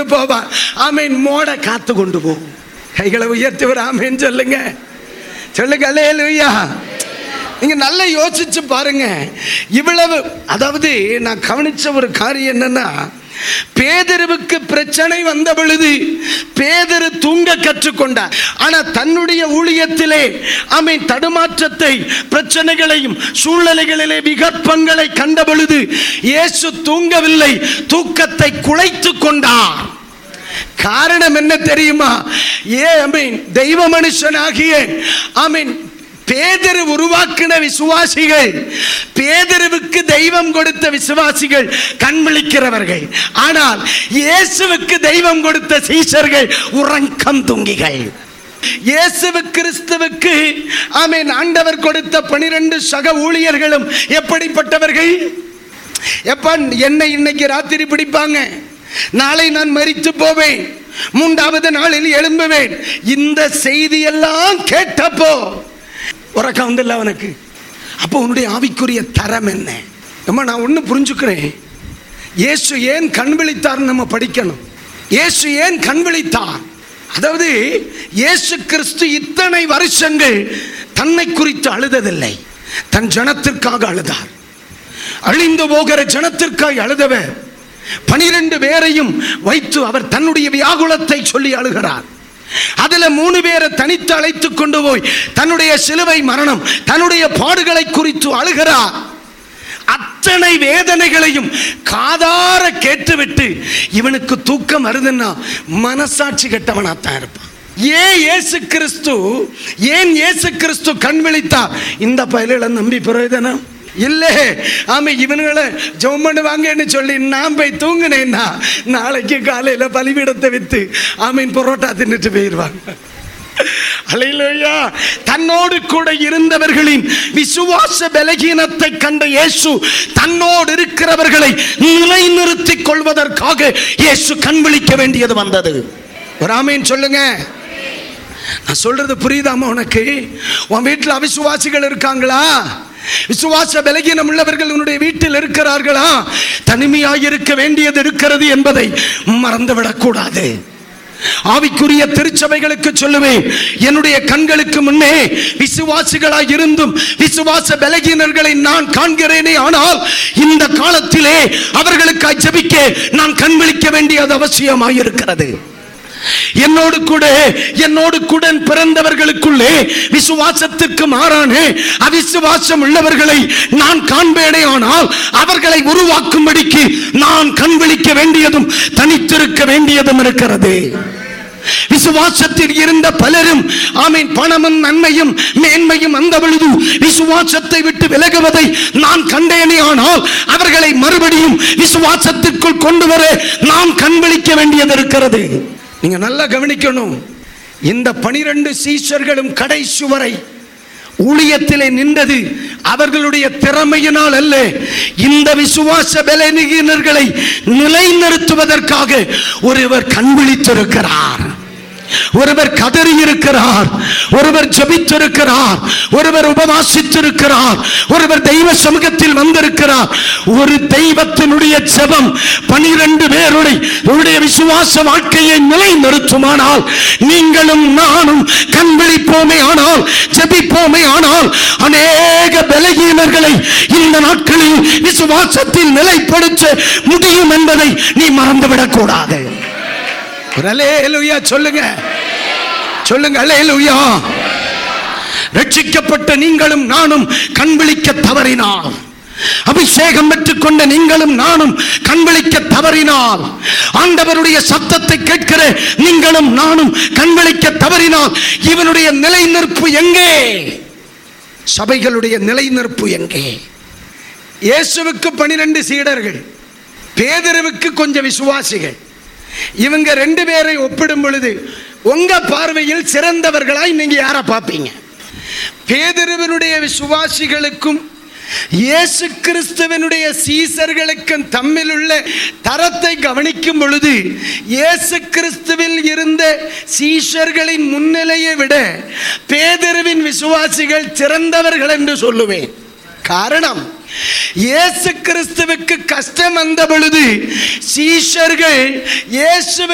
கொண்டு போவார் ஆமீன் மோட காத்து கொண்டு போகும் கைகளை உயர்த்திவர் ஆமீன் சொல்லுங்க சொல்லுங்க அல்லேலூயா நீங்க நல்லா யோசிச்சு பாருங்க இவ்வளவு அதாவது நான் கவனிச்ச ஒரு காரியம் என்னன்னா பேதருவுக்கு பிரச்சனை வந்த பொழுது பேதரு தூங்க கற்றுக்கொண்டார் ஆனா தன்னுடைய ஊழியத்திலே அமை தடுமாற்றத்தை பிரச்சனைகளையும் சூழ்நிலைகளிலே விகற்பங்களை கண்ட பொழுது இயேசு தூங்கவில்லை தூக்கத்தை குலைத்து கொண்டார் காரணம் என்ன தெரியுமா ஏ அமீன் தெய்வ மனுஷனாகிய அமீன் பேதரு உருவாக்கின விசுவாசிகள் பேதருவுக்கு தெய்வம் கொடுத்த விசுவாசிகள் கண் விழிக்கிறவர்கள் ஆனால் இயேசுவுக்கு தெய்வம் கொடுத்த சீஷர்கள் உறக்கம் துங்கிகள் இயேசுவு கிறிஸ்துவுக்கு ஆமீன் ஆண்டவர் கொடுத்த பனிரெண்டு சக ஊழியர்களும் எப்படிப்பட்டவர்கள் எப்ப என்னை இன்னைக்கு ராத்திரி பிடிப்பாங்க நாளை நான் மரித்து போவேன் மூன்றாவது நாளில் எழும்புவேன் இந்த செய்தியெல்லாம் கேட்டப்போ உறக்கம் வந்துல்ல அவனுக்கு அப்போ உன்னுடைய ஆவிக்குரிய தரம் என்ன அம்மா நான் ஒன்று புரிஞ்சுக்கிறேன் இயேசு ஏன் கண் விழித்தார்னு நம்ம படிக்கணும் இயேசு ஏன் கண் விழித்தார் அதாவது இயேசு கிறிஸ்து இத்தனை வருஷங்கள் தன்னை குறித்து அழுததில்லை தன் ஜனத்திற்காக அழுதார் அழிந்து போகிற ஜனத்திற்காக அழுதவர் பனிரெண்டு பேரையும் வைத்து அவர் தன்னுடைய வியாகுலத்தை சொல்லி அழுகிறார் அதுல மூணு பேரை தனித்து அழைத்து கொண்டு போய் தன்னுடைய சிலுவை மரணம் தன்னுடைய பாடுகளை குறித்து அழுகிறார் அத்தனை வேதனைகளையும் காதார கேட்டுவிட்டு இவனுக்கு தூக்கம் வருதுன்னா மனசாட்சி கெட்டவனாத்தான் இருப்பான் ஏன் இயேசு கிறிஸ்து ஏன் இயேசு கிறிஸ்து கண் விழித்தார் இந்த பயல்களை நம்பி பிரயோஜனம் இல்லை ஆமா இவனுங்களை ஜெபம் பண்ணுவாங்கன்னு சொல்லி நான் போய் தூங்கினேன்னா நாளைக்கு காலையில பலிபீடத்தை வித்து ஆமீன் பரோட்டா தின்னுட்டு போயிடுவாங்க அல்லேலூயா தன்னோடு கூட இருந்தவர்களின் விசுவாச பலகீனத்தை கண்ட இயேசு தன்னோடு இருக்கிறவர்களை நிலைநிறுத்திக் கொள்வதற்காக இயேசு கண் விழிக்க வேண்டியது வந்தது ஒரு ஆமீன் சொல்லுங்க நான் சொல்றது புரியுதாமா உனக்கு உன் வீட்டில் அவிசுவாசிகள் இருக்காங்களா விசுவாச பலகீனம் உள்ளவர்கள் உன்னுடைய வீட்டில் இருக்கிறார்களா தனிமையாக இருக்க வேண்டியது இருக்கிறது என்பதை மறந்துவிடக்கூடாது ஆவிக்குரிய திருச்சபைகளுக்கு சொல்லுவேன் என்னுடைய கண்களுக்கு முன்னே விசுவாசிகளாய் இருந்தும் விசுவாச பலகீனர்களை நான் காண்கிறேனே ஆனால் இந்த காலத்திலே அவர்களுக்காய் ஜெபிக்க நான் கண் விழிக்க வேண்டியது அவசியமாயிருக்கிறது என்னோடு கூட என்னோடு கூட பிறந்தவர்களுக்குள்ளே விசுவாசத்திற்கு மாறான அவிசுவாசம் உள்ளவர்களை நான் காண்பேனே ஆனால் அவர்களை உருவாக்கும்படிக்கு நான் கண் விழிக்க வேண்டியதும் தனித்திருக்க வேண்டியதும் இருக்கிறது விசுவாசத்தில் இருந்த பலரும் ஆமீன் பணமும் நன்மையும் மேன்மையும் அந்த பொழுது விசுவாசத்தை விட்டு விலகுவதை நான் கண்டேனே ஆனால் அவர்களை மறுபடியும் விசுவாசத்திற்குள் கொண்டு வர நாம் கண் விழிக்க வேண்டியது இருக்கிறது நீங்க நல்லா கவனிக்கணும் இந்த பனிரெண்டு சீஷர்களும் கடைசி வரை ஊழியத்திலே நின்றது அவர்களுடைய திறமையினால் அல்ல இந்த விசுவாச பலனீனர்களை நிலைநிறுத்துவதற்காக ஒருவர் கண்விழித்திருக்கிறார் ஒருவர் கதறி இருக்கிறார் ஒருவர் ஜபித்திருக்கிறார் ஒருவர் உபவாசித்திருக்கிறார் ஒருவர் தெய்வ சமூகத்தில் வந்திருக்கிறார் ஒரு தெய்வத்தினுடைய ஜெபம் பனிரெண்டு பேருடைய உடைய விசுவாச வாழ்க்கையை நிலைநிறுத்துமானால் நீங்களும் நானும் கண் விழிப்போமே ஆனால் ஜெபிப்போமே ஆனால் அநேக பலகீனர்களை இந்த நாட்களில் விசுவாசத்தில் நிலைப்படுத்த முடியும் என்பதை நீ மறந்துவிடக் கூடாது ஒரு அல்லேலூயா சொல்லுங்க சொல்லுங்க அல்லேலூயா ரட்சிக்கப்பட்ட நீங்களும் நானும் கண் விழிக்க தவறினால் அபிஷேகம் பெற்றுக்கொண்ட நீங்களும் நானும் கண் விழிக்க தவறினால் ஆண்டவருடைய சத்தத்தை கேட்கிற நீங்களும் நானும் கண் விழிக்க தவறினால் இவனுடைய நிலைநிற்பு எங்கே சபைகளுடைய நிலைநிற்பு எங்கே இயேசுவுக்கு பனிரெண்டு சீடர்கள் பேதருவுக்கு கொஞ்சம் விசுவாசிகள் இவங்க ரெண்டு பேரை ஒப்பிடும் பொழுது உங்க பார்வையில் சிறந்தவர்களாய் நீங்க யாரை பார்ப்பீங்க பேதருவனுடைய விசுவாசிகளுக்கும் இயேசு கிறிஸ்துவனுடைய சீசர்களுக்கும் தம்மில் உள்ள தரத்தை கவனிக்கும் பொழுது இயேசு கிறிஸ்துவில் இருந்த சீஷர்களின் முன்னிலையை விட பேதருவின் விசுவாசிகள் சிறந்தவர்கள் என்று சொல்லுவேன் காரணம் இயேசு கிறிஸ்துவுக்கு கஷ்டம் வந்த பொழுது சீஷர்கள் இயேசு